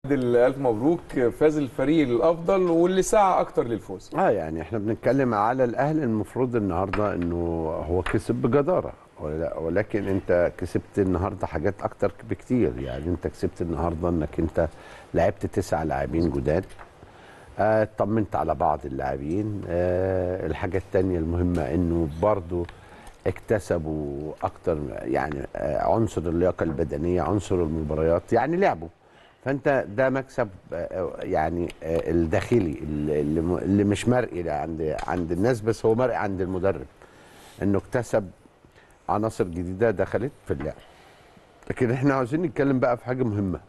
الف مبروك فاز الفريق الافضل واللي سعى اكتر للفوز اه يعني احنا بنتكلم على الاهلي المفروض النهارده انه هو كسب بجداره ولا- ولكن انت كسبت النهارده حاجات اكتر بكتير يعني انت كسبت النهارده انك انت لعبت تسع لاعبين جداد آه، اطمنت على بعض اللاعبين آه، الحاجه الثانيه المهمه انه برضو اكتسبوا اكتر يعني آه، عنصر اللياقه البدنيه عنصر المباريات يعني لعبوا فانت ده مكسب آه، يعني آه، الداخلي اللي, اللي م- اللي مش مرئي عند عند الناس بس هو مرئي عند المدرب انه اكتسب عناصر جديده دخلت في اللعب لكن احنا عاوزين نتكلم بقى في حاجه مهمه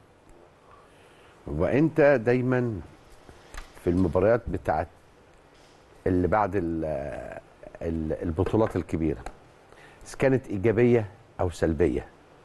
وانت دايما في المباريات بتاعت اللي بعد ال- ال- البطولات الكبيره إذا كانت ايجابيه او سلبيه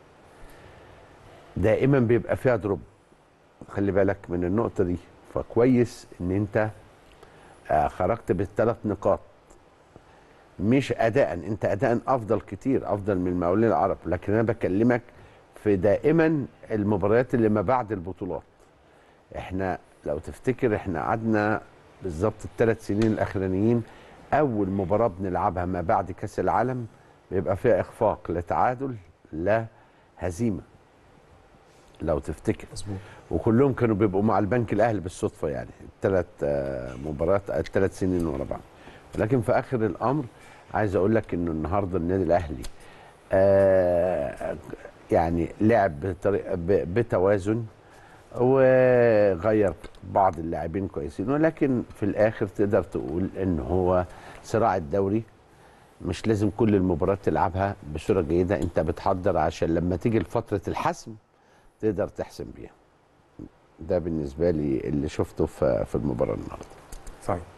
دائما بيبقى فيها دروب خلي بالك من النقطه دي فكويس ان انت آه، خرجت بالثلاث نقاط مش اداء انت اداء افضل كتير افضل من المقاولين العرب لكن انا بكلمك في دائما المباريات اللي ما بعد البطولات احنا لو تفتكر احنا قعدنا بالظبط الثلاث سنين الاخرانيين اول مباراه بنلعبها ما بعد كاس العالم بيبقى فيها اخفاق لا تعادل لا هزيمه لو تفتكر مظبوط وكلهم كانوا بيبقوا مع البنك الاهلي بالصدفه يعني الثلاث مباريات الثلاث سنين ورا بعض ولكن في اخر الامر عايز اقول لك انه النهارده النادي الاهلي آه، يعني لعب بطريقه ب- بتوازن وغير بعض اللاعبين كويسين ولكن في الاخر تقدر تقول ان هو صراع الدوري مش لازم كل المباريات تلعبها بصوره جيده انت بتحضر عشان لما تيجي لفتره الحسم تقدر تحسم بيها ده بالنسبه لي اللي شفته في في المباراه النهارده صحيح